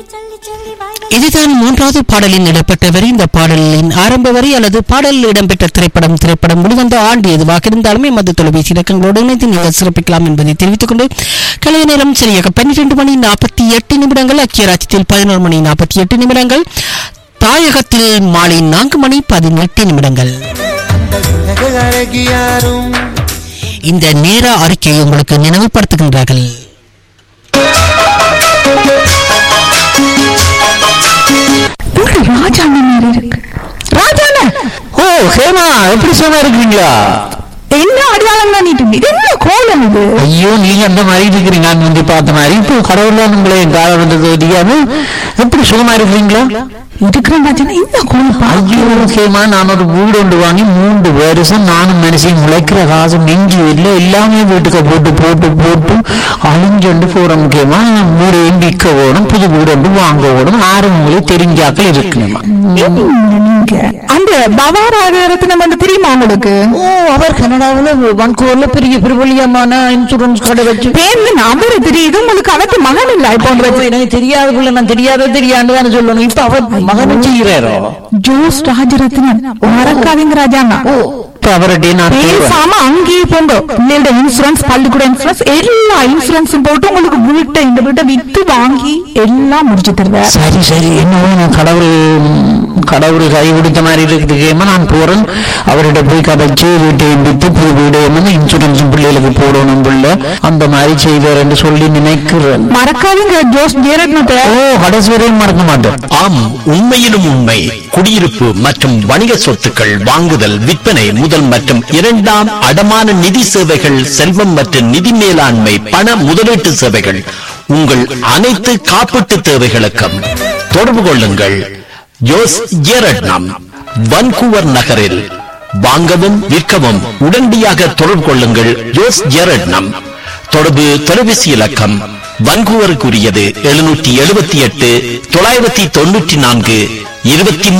இதுதான் மூன்றாவது பாடலின் இடம்பெற்ற வரி இந்த பாடலின் ஆரம்ப வரி அல்லது பாடலில் இடம்பெற்ற திரைப்படம் திரைப்படம் வெளிவந்த ஆண்டு எதுவாக இருந்தாலுமே மது தொலைபேசி இலக்கங்களோடு இணைந்து நீங்கள் சிறப்பிக்கலாம் என்பதை தெரிவித்துக் கொண்டு கலைய நேரம் சரியாக பன்னிரண்டு மணி நாற்பத்தி எட்டு நிமிடங்கள் அக்கிய ராஜ்யத்தில் பதினோரு மணி நாற்பத்தி எட்டு நிமிடங்கள் தாயகத்தில் மாலை நான்கு மணி பதினெட்டு நிமிடங்கள் அழகியாரும் இந்த நேர அறிக்கையை உங்களுக்கு நினைவுபடுத்துகின்றார்கள் ராஜாண்ண மாதிரி இருக்கு ராஜாண்ண ஓ ஹேமா எப்படி சும்மா இருக்கீங்களா என்ன அடையாளம் பண்ணிட்டு இது என்ன கோலம் இது ஐயோ நீங்க அந்த மாதிரி இருக்கிறீங்க நான் வந்து பார்த்த மாதிரி இப்போ கடவுள்ல உங்களை கால வந்தது தெரியாம எப்படி சுகமா இருக்கிறீங்களா இருக்கிறேன் ராஜாண்ணா என்ன கோலம் பா ஐயோ ஹேமா நான் ஒரு வீடு ஒன்று வாங்கி மூன்று வருஷம் நானும் மனுஷன் முளைக்கிற காசு நெஞ்சு இல்லை எல்லாமே வீட்டுக்கு போட்டு போட்டு போட்டு அழிஞ்சொண்டு போற முக்கியமா வீடு விற்க ஓடும் புது வீடு ஒன்று வாங்க ஓடும் ஆறு மூலை தெரிஞ்சாக்கள் இருக்கணுமா என்ன நீங்க அந்த பவாராகரத்தினம் வந்து தெரியுமா உங்களுக்கு ஓ அவர் கனடாவில் வன்கூர்ல பெரிய பிரபலியமான இன்சூரன்ஸ் கடை வச்சு பேர்ல நம்பர் தெரியுது உங்களுக்கு அவத்து மகன் இல்ல இப்போ போன்றது எனக்கு தெரியாத நான் தெரியாத தெரியாண்டு தானே சொல்லணும் இப்ப அவர் மகனும் செய்கிறாரோ ஜோஸ் ராஜரத்னன் மறக்காதீங்க ராஜாண்ணா இப்ப அவர்கிட்ட நான் கேட்பேன். பேசாம அங்கேயே போங்க பிள்ளையோட இன்சூரன்ஸ் பள்ளிக்கூட இன்சூரன்ஸ் எல்லா இன்சூரன்ஸும் போட்டு உங்களுக்கு வீட்டை இந்த வீட்டை வித்து வாங்கி எல்லாம் முடிச்சு தருவேன் சரி சரி என்னவோ நான் கடவுள் கடவுள் கை கொடுத்த மாதிரி இருக்குதுக்கேமா நான் போறேன் அவர்கிட்ட போய் கதைச்சு வீட்டை வித்து புது வீடு என்னமோ இன்சூரன்ஸ் பிள்ளைகளுக்கு போடணும் பிள்ளை அந்த மாதிரி செய்வார் என்று சொல்லி நினைக்கிறேன் மறக்காதீங்க ஜோஸ் ஜெயரத்னத்தை ஓ கடைசி வரையும் மறக்க மாட்டேன் ஆம் உண்மையிலும் உண்மை குடியிருப்பு மற்றும் வணிக சொத்துக்கள் வாங்குதல் விற்பனை முதல் மற்றும் இரண்டாம் அடமான நிதி சேவைகள் செல்வம் மற்றும் நிதி மேலாண்மை பண முதலீட்டு சேவைகள் உங்கள் அனைத்து காப்பீட்டு தேவைகளுக்கும் தொடர்பு கொள்ளுங்கள் ஜோஸ் ஜேரட்னம் வன்கூவர் நகரில் வாங்கவும் விற்கவும் உடனடியாக தொடர்பு கொள்ளுங்கள் ஜோஸ் ஜேரட்னம் தொடர்பு தொலைபேசி இலக்கம் வன்கூவருக்குரியது எழுநூற்றி எழுபத்தி எட்டு தொள்ளாயிரத்தி தொண்ணூற்றி நான்கு இருபத்தி